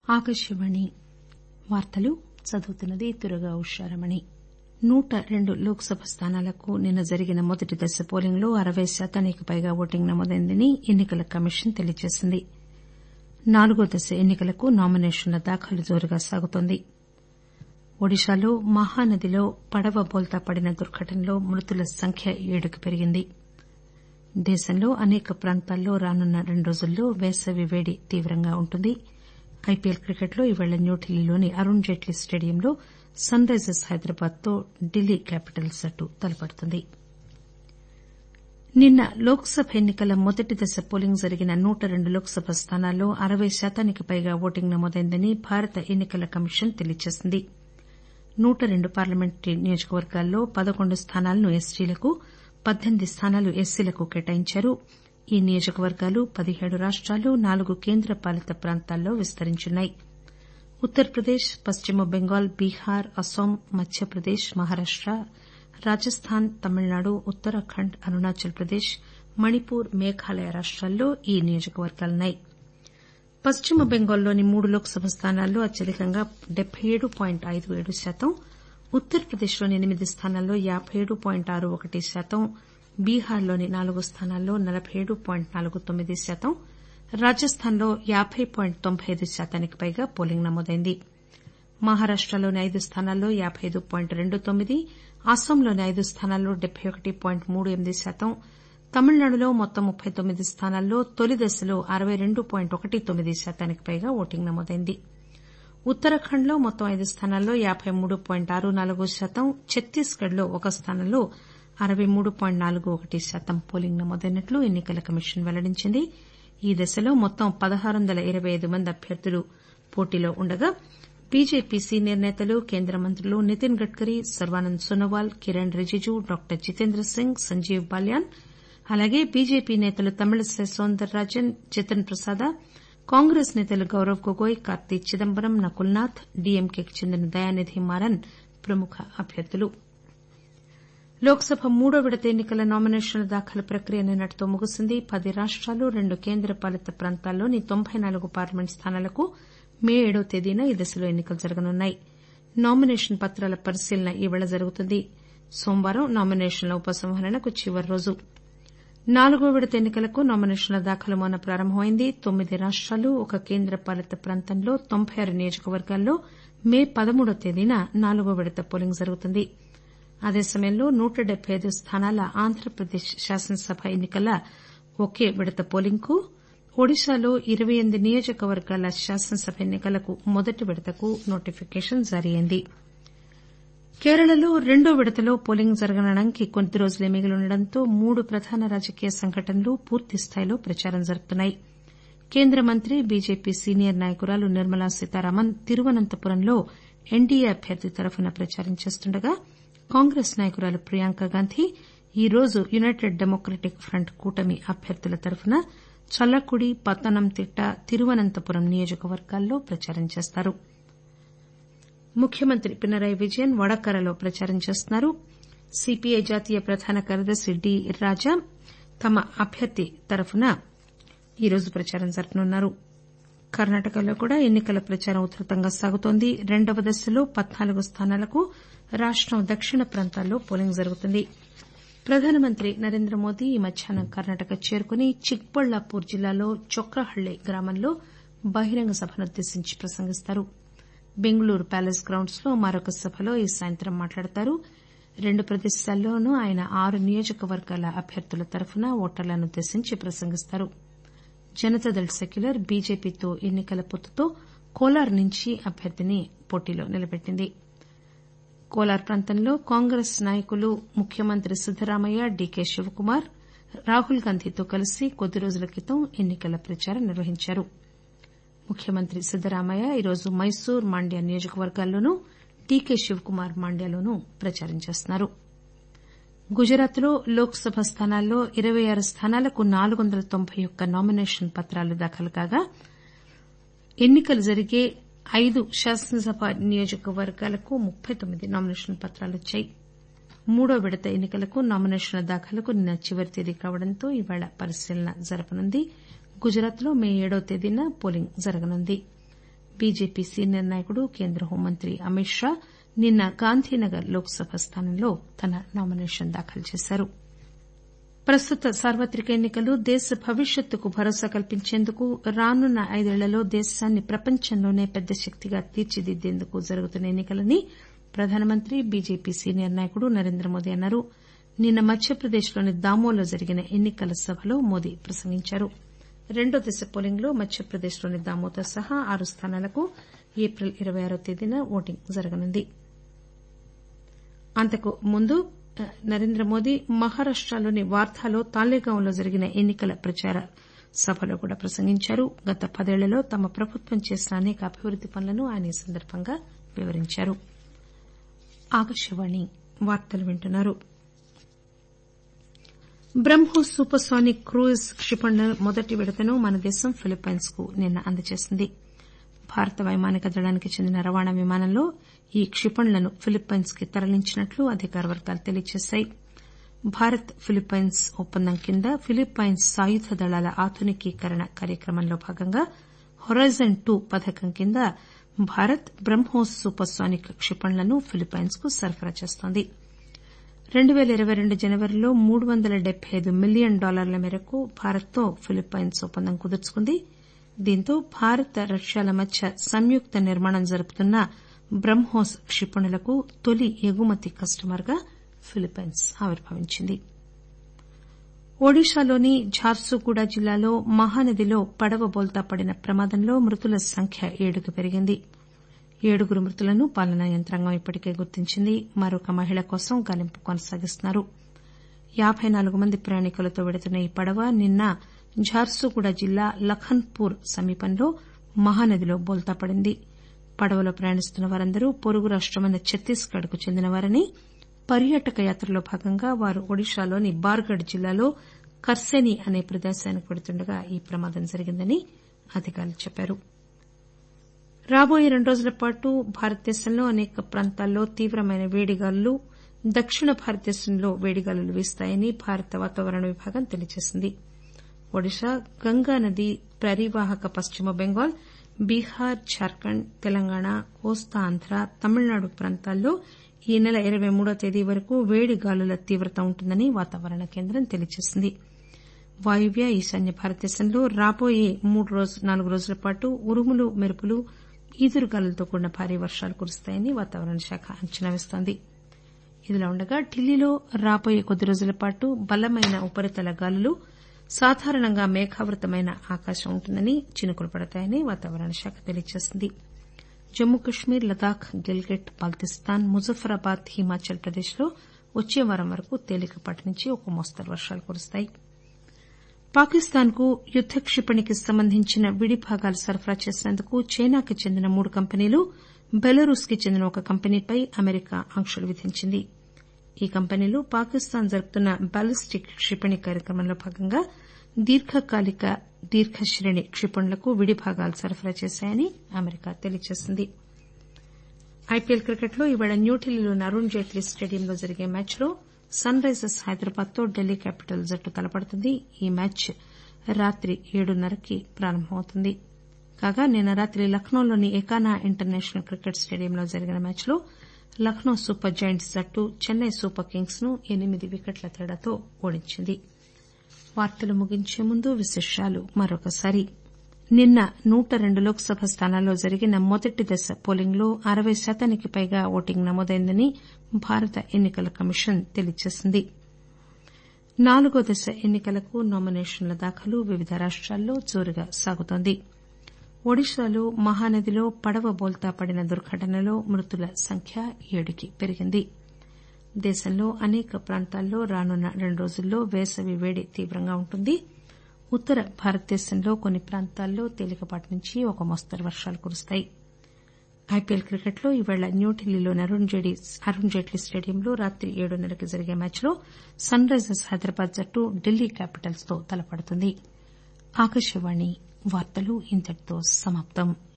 ఆకాశవాణి వార్తలు చదువుతున్నది దుర్గా ఉషారమణి నూట రెండు లోక్ సభ స్థానాలకు నిన్న జరిగిన మొదటి దశ పోలింగ్ లో అరవై శాతానికి పైగా ఓటింగ్ నమోదైందని ఎన్ని కల కమిషన్ తెలియజేసింది నాలుగో దశ ఎన్ని కలకు నామినేషన్ల దాఖలు జోరుగా సాగుతోంది ఒడిశాలో మహానదిలో పడవ బోల్తా పడిన దుర్ఘటనలో మృతుల సంఖ్య ఏడుకు పెరిగింది దేశంలో అసేక ప్రాంతాల్లో రానున్న రెండు రోజుల్లో వేసవి పేడి తీవ్రంగా ఉంటుంది ఐపీఎల్ క్రికెట్లో ఈరోజు న్యూఢిల్లీలోని అరుణ్ జైట్లీ స్టేడియంలో సన్ రైజర్స్ హైదరాబాద్ తో ఢిల్లీ క్యాపిటల్స్ జట్టు తలపడుతుంది నిన్న లోక్ సభ ఎన్ని కల మొదటి దశ పోలింగ్ జరిగిన నూట రెండు లోక్ సభ స్థానాల్లో అరవై శాతానికి పైగా ఓటింగ్ నమోదైందని భారత ఎన్ని కల కమిషన్ తెలియజేసింది నూట రెండు పార్లమెంటరీ నియోజకవర్గాల్లో పదకొండు స్థానాలను ఎస్టీలకు పద్దెనిమిది స్థానాలు ఎస్సీలకు కేటాయించారు ఈ నియోజకవర్గాలు పదిహేడు రాష్టాలు నాలుగు కేంద్ర పాలిత ప్రాంతాల్లో విస్తరించున్నాయి ఉత్తరప్రదేశ్ పశ్చిమ బెంగాల్ బీహార్ అస్పాం మధ్యప్రదేశ్ మహారాష్ట రాజస్థాన్ తమిళనాడు ఉత్తరాఖండ్ అరుణాచల్ ప్రదేశ్ మణిపూర్ మేఘాలయ రాష్టాల్లో ఈ నియోజకవర్గాలున్నాయి పశ్చిమ బెంగాల్లోని మూడు లోక్ సభ స్థానాల్లో అత్యధికంగా డెబ్బై ఏడు పాయింట్ ఐదు ఏడు శాతం ఉత్తరప్రదేశ్లోని ఎనిమిది స్థానాల్లో యాబై ఏడు పాయింట్ ఆరు ఒకటి శాతం బీహార్లోని నాలుగు స్థానాల్లో నలబై ఏడు పాయింట్ నాలుగు తొమ్మిది శాతం రాజస్థాన్లో యాబై పాయింట్ తొంభై ఐదు శాతానికి పైగా పోలింగ్ నమోదైంది మహారాష్టలోని ఐదు స్థానాల్లో యాబై ఐదు పాయింట్ రెండు తొమ్మిది అస్పాంలోని ఐదు స్థానాల్లో డెబ్బై ఒకటి పాయింట్ మూడు ఎనిమిది శాతం తమిళనాడులో మొత్తం ముప్పై తొమ్మిది స్థానాల్లో తొలి దశలో అరవై రెండు పాయింట్ ఒకటి తొమ్మిది శాతానికి పైగా ఓటింగ్ నమోదైంది ఉత్తరాఖండ్లో మొత్తం ఐదు స్థానాల్లో యాబై మూడు పాయింట్ ఆరు నాలుగు శాతం ఛత్తీస్గఢ్ లో ఒక స్థానంలో అరవై మూడు పాయింట్ నాలుగు ఒకటి శాతం పోలింగ్ నమోదైనట్లు ఎన్ని కల కమిషన్ పెల్లడించింది ఈ దశలో మొత్తం పదహారు వందల ఇరవై ఐదు మంది అభ్యర్థులు పోటీలో ఉండగా బీజేపీ సీనియర్ నేతలు కేంద్ర మంత్రులు నితిన్ గడ్కరీ సర్బానంద్ సోనోవాల్ కిరణ్ రిజిజు డాక్టర్ జితేంద్ర సింగ్ సంజీవ్ బాల్యాన్ అలాగే బీజేపీ నేతలు తమిళిసై సౌందర్ రాజన్ జితన్ ప్రసాద కాంగ్రెస్ నేతలు గౌరవ్ గొగోయ్ కార్తీ చిదంబరం నకుల్ నాథ్ డీఎంకేకి చెందిన దయానిధి మారన్ ప్రముఖ అభ్యర్థులు లోక్ సభ మూడో విడత ఎన్ని కల నామినేషన్ల దాఖలు ప్రక్రియ నిన్నటితో ముగిసింది పది రాష్టాలు రెండు కేంద్ర పాలిత ప్రాంతాల్లోని తొంభై నాలుగు పార్లమెంట్ స్థానాలకు మే ఏడవ తేదీన ఈ దశలో ఎన్ని కలు జరగనున్నాయి నామినేషన్ పత్రాల పరిశీలన ఈరోజు జరుగుతుంది సోమవారం నామినేషన్ల ఉపసంహరణకు చివరి రోజు నాలుగో విడత ఎన్ని కలకు నామినేషన్ల దాఖలు మొన్న ప్రారంభమైంది తొమ్మిది రాష్టాలు ఒక కేంద్ర పాలిత ప్రాంతంలో తొంభై ఆరు నియోజకవర్గాల్లో మే పదమూడవ తేదీన నాలుగో విడత పోలింగ్ జరుగుతుంది అదే సమయంలో నూట డెబ్బై ఐదు స్థానాల ఆంధ్రప్రదేశ్ శాసనసభ ఎన్ని కల ఒకే విడత పోలింగ్ కు ఒడిశాలో ఇరవై ఎనిమిది నియోజకవర్గాల శాసనసభ ఎన్ని కలకు మొదటి విడతకు నోటిఫికేషన్ జారీ అయింది కేరళలో రెండో విడతలో పోలింగ్ జరగడానికి కొద్ది రోజులే మిగిలి ఉండడంతో మూడు ప్రధాన రాజకీయ సంఘటనలు పూర్తిస్థాయిలో ప్రచారం జరుపుతున్నాయి కేంద్ర మంత్రి బీజేపీ సీనియర్ నాయకురాలు నిర్మలా సీతారామన్ తిరువనంతపురంలో ఎన్డీఏ అభ్యర్థి తరఫున ప్రచారం చేస్తుండగా కాంగ్రెస్ నాయకురాలు ప్రియాంక గాంధీ ఈరోజు యునైటెడ్ డెమోక్రటిక్ ఫ్రంట్ కూటమి అభ్యర్థుల తరఫున చల్లకుడి పత్తనంతిట్ట తిరువనంతపురం నియోజకవర్గాల్లో ప్రచారం చేస్తారు ముఖ్యమంత్రి పినరయి విజయన్ వడకరలో ప్రచారం చేస్తున్నారు సీపీఐ జాతీయ ప్రధాన కార్యదర్శి డి రాజా తమ అభ్యర్థి తరఫున ఈరోజు ప్రచారం జరపనున్నారు కర్ణాటకలో కూడా ఎన్ని కల ప్రచారం ఉధృతంగా సాగుతోంది రెండవ దశలో పద్నాలుగు స్థానాలకు రాష్టం దక్షిణ ప్రాంతాల్లో పోలింగ్ జరుగుతుంది ప్రధానమంత్రి నరేంద్ర మోదీ ఈ మధ్యాహ్నం కర్ణాటక చేరుకుని చిక్బళ్లాపూర్ జిల్లాలో చొక్రహళ్లి గ్రామంలో బహిరంగ సభనుద్దేశించి ప్రసంగిస్తారు బెంగళూరు ప్యాలెస్ గ్రౌండ్స్ లో మరొక సభలో ఈ సాయంత్రం మాట్లాడతారు రెండు ప్రదేశాల్లోనూ ఆయన ఆరు నియోజకవర్గాల అభ్యర్థుల తరఫున ఓటర్లనుద్దేశించి ప్రసంగిస్తారు జనతాదళ్ సెక్యులర్ బీజేపీతో ఎన్ని కల పొత్తుతో కోలార్ నుంచి అభ్యర్థిని పోటీలో నిలబెట్టింది కోలార్ ప్రాంతంలో కాంగ్రెస్ నాయకులు ముఖ్యమంత్రి సిద్దరామయ్య డీకే శివకుమార్ రాహుల్ గాంధీతో కలిసి కొద్ది రోజుల క్రితం ఎన్ని కల ప్రచారం నిర్వహించారు ముఖ్యమంత్రి సిద్దరామయ్య ఈరోజు మైసూర్ మాండ్య నియోజకవర్గాల్లోనూ డీకే శివకుమార్ మాండ్యలోనూ ప్రచారం చేస్తున్నారు గుజరాత్ లో లోక్ సభ స్థానాల్లో ఇరవై ఆరు స్థానాలకు నాలుగు వందల తొంభై ఒక్క నామినేషన్ పత్రాలు దాఖలు కాగా ఎన్ని కలు జరిగే ఐదు శాసనసభ నియోజకవర్గాలకు ముప్పై తొమ్మిది నామినేషన్ పత్రాలు వచ్చాయి మూడో విడత ఎన్ని కలకు నామినేషన్ల దాఖలుకు నిన్న చివరి తేదీ కావడంతో ఇవాళ పరిశీలన జరపనుంది గుజరాత్ లో మే ఏడవ తేదీన పోలింగ్ జరగనుంది బీజేపీ సీనియర్ నాయకుడు కేంద్ర హోంమంత్రి అమిత్ షా నిన్న గాంధీనగర్ లోక్ సభ స్థానంలో తన నామినేషన్ దాఖలు చేశారు ప్రస్తుత సార్వత్రిక ఎన్ని కలు దేశ భవిష్యత్తుకు భరోసా కల్పించేందుకు రానున్న ఐదేళ్లలో దేశాన్ని ప్రపంచంలోనే పెద్ద శక్తిగా తీర్చిదిద్దేందుకు జరుగుతున్న ఎన్ని కలని ప్రధానమంత్రి బీజేపీ సీనియర్ నాయకుడు నరేంద్రమోదీ అన్నారు నిన్న మధ్యప్రదేశ్లోని దామోలో జరిగిన ఎన్ని కల సభలో మోదీ ప్రసంగించారు రెండో దశ పోలింగ్ లో మధ్యప్రదేశ్లోని దామోతో సహా ఆరు స్థానాలకు ఏప్రిల్ ఇరవై ఆరో తేదీన ఓటింగ్ జరగనుంది అంతకు ముందు నరేంద్రమోదీ మహారాష్టలోని వార్దాలో తాలేగాంలో జరిగిన ఎన్ని కల ప్రచార సభలో కూడా ప్రసంగించారు గత పదేళ్లలో తమ ప్రభుత్వం చేసిన అనేక అభివృద్ది పనులను ఆయన ఈ సందర్భంగా వివరించారు బ్రహ్మోస్ సూపర్సానిక్ క్రూయిజ్ క్షిపణుల మొదటి విడతను మన దేశం ఫిలిప్పైన్స్ కు నిన్న అందజేసింది భారత వైమానిక దళానికి చెందిన రవాణా విమానంలో ఈ క్షిపణులను ఫిలిప్పైన్స్ కి తరలించినట్లు అధికార వర్గాలు తెలియజేశాయి భారత్ ఫిలిప్పైన్స్ ఒప్పందం కింద ఫిలిప్పైన్స్ సాయుధ దళాల ఆధునికీకరణ కార్యక్రమంలో భాగంగా హొరైజన్ టూ పథకం కింద భారత్ బ్రహ్మోస్ సూపర్సానిక్ క్షిపణులను ఫిలిప్పైన్స్ కు సరఫరా చేస్తోంది రెండు పేల ఇరవై రెండు జనవరిలో మూడు వందల డెబ్బై ఐదు మిలియన్ డాలర్ల మేరకు భారత్ తో ఫిలిప్పైన్స్ ఒప్పందం కుదుర్చుకుంది దీంతో భారత్ రష్యాల మధ్య సంయుక్త నిర్మాణం జరుపుతున్న బ్రహ్మోస్ క్షిపణులకు తొలి ఎగుమతి కస్టమర్ గా ఫిలిప్పైన్స్ ఆవిర్భవించింది ఒడిశాలోని ఝార్సుగూడ జిల్లాలో మహానదిలో పడవ బోల్తా పడిన ప్రమాదంలో మృతుల సంఖ్య ఏడుకు పెరిగింది ఏడుగురు మృతులను పాలనా యంత్రాంగం ఇప్పటికే గుర్తించింది మరొక మహిళ కోసం గాలింపు కొనసాగిస్తున్నారు యాబై నాలుగు మంది ప్రయాణికులతో వెడుతున్న ఈ పడవ నిన్న ఝార్సుగూడ జిల్లా లఖన్పూర్ సమీపంలో మహానదిలో బోల్తా పడింది పడవలో ప్రయాణిస్తున్న వారందరూ పొరుగు రాష్టమైన ఛత్తీస్గఢ్ కు చెందినవారని పర్యాటక యాత్రలో భాగంగా వారు ఒడిశాలోని బార్గఢ్ జిల్లాలో కర్సెని అనే ప్రదేశానికి వెడుతుండగా ఈ ప్రమాదం జరిగిందని అధికారులు చెప్పారు రాబోయే రెండు రోజుల పాటు భారతదేశంలో అనేక ప్రాంతాల్లో తీవ్రమైన వేడిగాలులు దక్షిణ భారతదేశంలో వేడిగాలులు వీస్తాయని భారత వాతావరణ విభాగం తెలియజేసింది ఒడిశా గంగానది పరివాహక పశ్చిమ బెంగాల్ బీహార్ జార్ఖండ్ తెలంగాణ కోస్తా ఆంధ్ర తమిళనాడు ప్రాంతాల్లో ఈ నెల ఇరవై మూడో తేదీ వరకు వేడి గాలుల తీవ్రత ఉంటుందని వాతావరణ కేంద్రం తెలియజేసింది వాయువ్య ఈశాన్య భారతదేశంలో రాబోయే నాలుగు రోజుల పాటు ఉరుములు మెరుపులు ఈదురుగాలులతో కూడిన భారీ వర్షాలు కురుస్తాయని వాతావరణ శాఖ అంచనా వేస్తోంది ఇదిలా ఉండగా ఢిల్లీలో రాబోయే కొద్ది రోజుల పాటు బలమైన ఉపరితల గాలులు సాధారణంగా మేఘావృతమైన ఆకాశం ఉంటుందని చినుకులు పడతాయని వాతావరణ శాఖ తెలియజేసింది జమ్మూ కశ్మీర్ లదాఖ్ గిల్గిట్ బాల్తిస్తాన్ ముజఫరాబాద్ హిమాచల్ ప్రదేశ్ లో వచ్చే వారం వరకు తేలికపాటి నుంచి ఒక మోస్తరు వర్షాలు కురుస్తాయి పాకిస్తాన్ కు యుద్ద క్షిపణికి సంబంధించిన విడిభాగాలు సరఫరా చేసినందుకు చైనాకు చెందిన మూడు కంపెనీలు బెలరూస్ కి చెందిన ఒక కంపెనీపై అమెరికా ఆంక్షలు విధించింది ఈ కంపెనీలు పాకిస్తాన్ జరుపుతున్న బాలిస్టిక్ క్షిపణి కార్యక్రమంలో భాగంగా దీర్ఘకాలిక దీర్ఘశ్రేణి క్షిపణులకు విడిభాగాలు సరఫరా చేశాయని అమెరికా తెలియజేసింది ఐపీఎల్ క్రికెట్లో ఇవాళ న్యూఢిల్లీలోని అరుణ్ జైట్లీ స్టేడియంలో జరిగే మ్యాచ్లో సన్ రైజర్స్ హైదరాబాద్ తో ఢిల్లీ క్యాపిటల్స్ జట్టు తలపడుతుంది ఈ మ్యాచ్ రాత్రి ఏడున్నరకి ప్రారంభమవుతుంది కాగా నిన్న రాత్రి లక్నోలోని ఎకానా ఇంటర్నేషనల్ క్రికెట్ స్టేడియంలో జరిగిన మ్యాచ్లో లక్నో సూపర్ జెయింట్స్ జట్టు చెన్నై సూపర్ కింగ్స్ ను ఎనిమిది వికెట్ల తేడాతో ఓడించింది వార్తలు ముగించే ముందు విశేషాలు మరొకసారి నిన్న నూట రెండు లోక్ సభ స్థానాల్లో జరిగిన మొదటి దశ పోలింగ్ లో అరవై శాతానికి పైగా ఓటింగ్ నమోదైందని భారత ఎన్ని కల కమిషన్ తెలియజేసింది నాలుగో దశ ఎన్ని కలకు నామినేషన్ల దాఖలు వివిధ రాష్టాల్లో జోరుగా సాగుతోంది ఒడిశాలో మహానదిలో పడవ బోల్తా పడిన దుర్ఘటనలో మృతుల సంఖ్య ఏడుకి పెరిగింది దేశంలో అనేక ప్రాంతాల్లో రానున్న రెండు రోజుల్లో వేసవి వేడి తీవ్రంగా ఉంటుంది ఉత్తర భారతదేశంలో కొన్ని ప్రాంతాల్లో తేలికపాటి నుంచి ఒక మోస్తరు వర్షాలు కురుస్తాయి ఐపీఎల్ క్రికెట్లో ఈవేళ న్యూఢిల్లీలోని అరుణ్ జైట్లీ స్టేడియంలో రాత్రి ఏడున్నరకి జరిగే మ్యాచ్లో సన్ రైజర్స్ హైదరాబాద్ జట్టు ఢిల్లీ క్యాపిటల్స్ తో తలపడుతుంది ఆకాశవాణి వార్తలు ఇంతటితో సమాప్తం